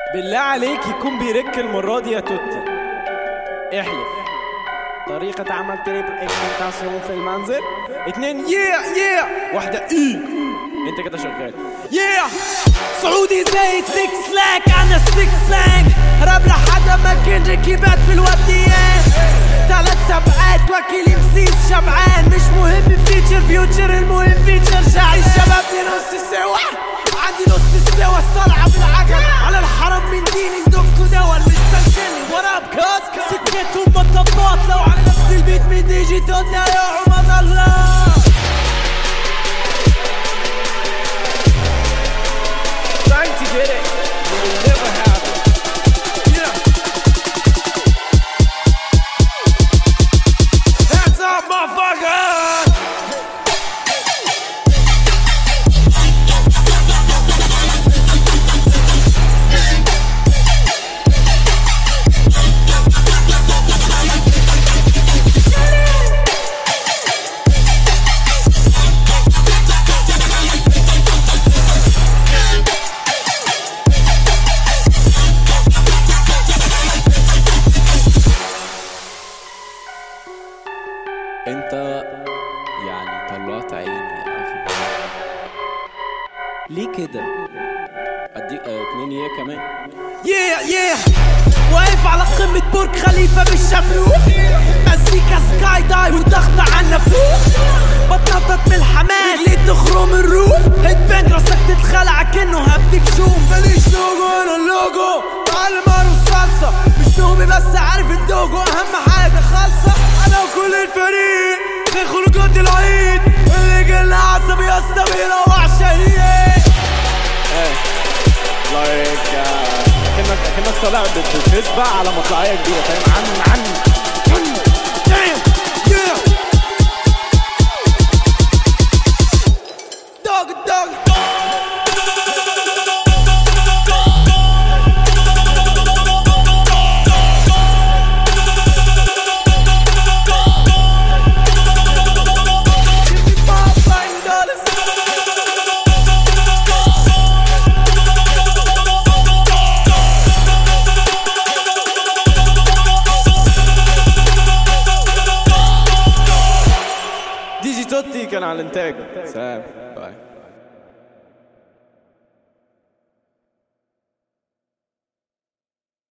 بالله عليك يكون بيرك المرة دي يا توتي احلف طريقة عمل تريبل اكسبنتاسيون في المنزل اتنين يا يا واحدة اي انت كده شغال يا سعودي زي سيكس لاك انا سيكس لاك راب لحدا ما كان ركبات في الوديان ثلاث سبعات وكيل مسيس شبعان مش مهم فيتشر فيوتشر المهم فيتشر شعري الشباب لي نص السوا عندي نص السوا طالعة بالعجل على الحرم من ديني ندكوا دول مستنكرني ورا بكاس سكتهم مطبات لو على نفس البيت من ديجي توتا يا عمر الله trying to get it but it will never happen yeah that's up motherfucker انت يعني طلعت عيني يا اخي ليه كده اديك اه اتنين ايه كمان yeah yeah واقف على قمة برج خليفة بالشمروخ مزيكا سكاي دايف والضغط عنا فوق بتنطط من الحماس رجلي تخرم الروف هيد بانج راسك تتخلع كأنه هبدك شوف ماليش لوجو انا اللوجو معلم ارو صلصة مش نومي بس عارف الدوجو اهم حاجة خالصة انا وكل الفريق في خروجات العيد اللي قلنا عصبي يا اسطى بيروح شهيد لايك كأنك كأنك طالع بتسبح على مطلعية كبيرة فاهم عن عن عن Damn, yeah. Dog, dog. Give me five fine dollars. دي جي توتي كان على الانتاج سلام باي